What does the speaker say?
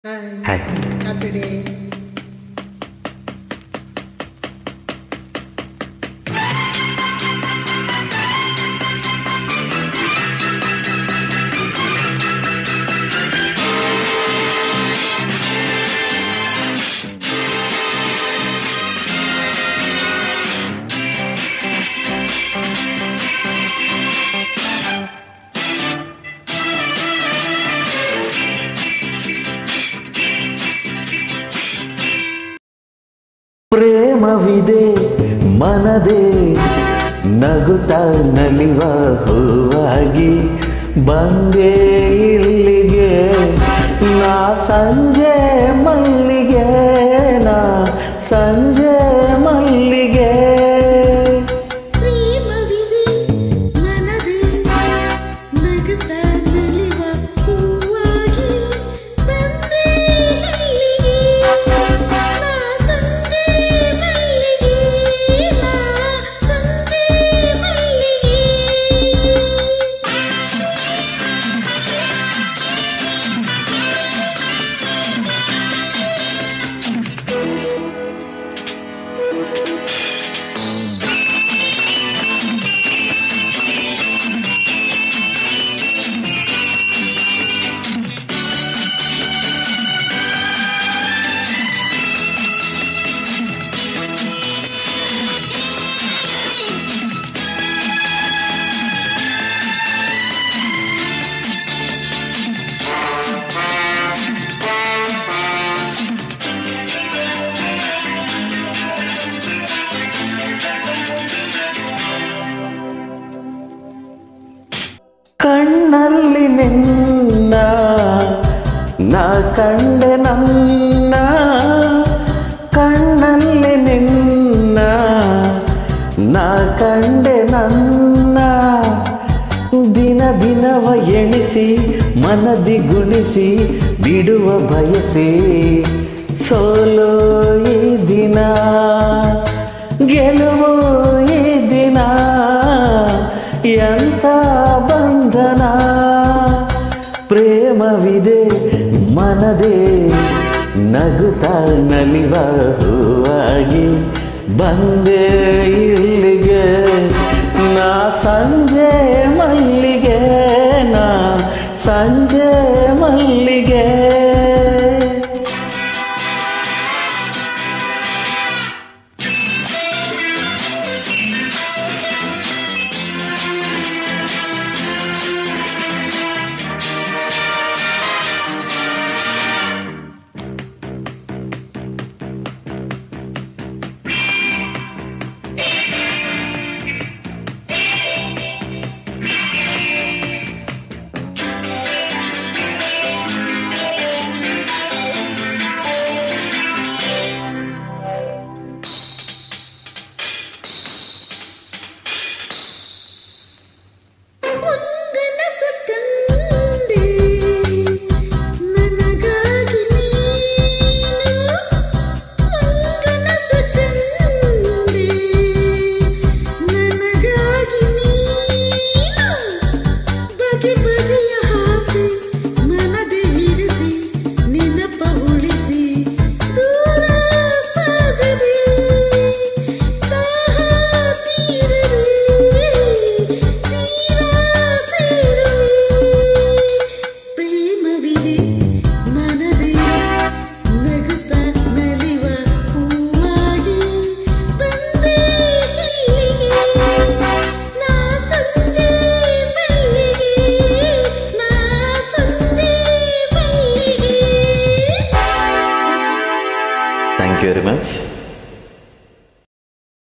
Hi happy day ಪ್ರೇಮವಿದೆ ಮನದೇ ನಗುತ್ತ ನಲಿವ ಹೂವಾಗಿ ಬಂದೆ ಇಲ್ಲಿಗೆ ನಾ ಸಂಜೆ ಮಲ್ಲಿಗೆ ನಾ ಸಂಜೆ ಮಲ್ಲಿಗೆ ಪ್ರೇಮವಿದೆ ಮನದೇ ನಗುತ್ತ ನಲಿವ ಹೂವಾಗಿ ಬಂದೆ ಇಲ್ಲಿಗೆ. ನಾ ಸಂಜೆ ಮಲ್ಲಿಗೆ, ನಾ ಸಂಜೆ ಮಲ್ಲಿಗೆ. ಕಣ್ಣಲ್ಲಿ ನಿನ್ನ ನಾ ಕಂಡೆ ನನ್ನ ಕಣ್ಣಲ್ಲಿ ನಿನ್ನ ನಾ ಕಂಡೆ ನನ್ನ ದಿನ ದಿನವ ಎಣಿಸಿ ಮನದಿ ಗುಣಿಸಿ ಬಿಡುವ ಬಯಸಿ ಸೋಲೋ ಈ ದಿನ ಗೆಲುವು ಈ ದಿನ ಎಂಥ ಬಂಧನ ಪ್ರೇಮವಿದೆ ಮನದೇ ನಗುತ್ತ ನಲಿವ ಹೂವಾಗಿ ಬಂದೆ ಇಲ್ಲಿಗೆ ನಾ ಸಂಜೆ ಮಲ್ಲಿಗೆ ನಾ ಸಂಜೆ ಮಲ್ಲಿಗೆ ಒಂದನಸು ಕಂಡೆ ನನಗಾಗಿ ನೀನು ಒಂದನಸು ಕಂಡೆ ನನಗಾಗಿ ನೀನು ಬಗೆ ಬಗೆಯ ಆಸೆ ಮನದೆ ಇರಿಸಿ ನೆನಪ ಉಳಿಸಿ ದೂರ ಸಾಗದೆ ದಾಹ ತೀರದೆ ತೀರಾ ಸೇರುವೆ ಪ್ರೇಮವಿದೆ ಮನದೇ ನಗುತ್ತ ನಲಿವ ಹೂವಾಗಿ ಬಂದೆ ಇಲ್ಲಿಗೆ ನಾ ಸಂಜೆ ಮಲ್ಲಿಗೆ ನಾ ಸಂಜೆ ಮಲ್ಲಿಗೆ ಥ್ಯಾಂಕ್ ಯು ವೆರಿ ಮಚ್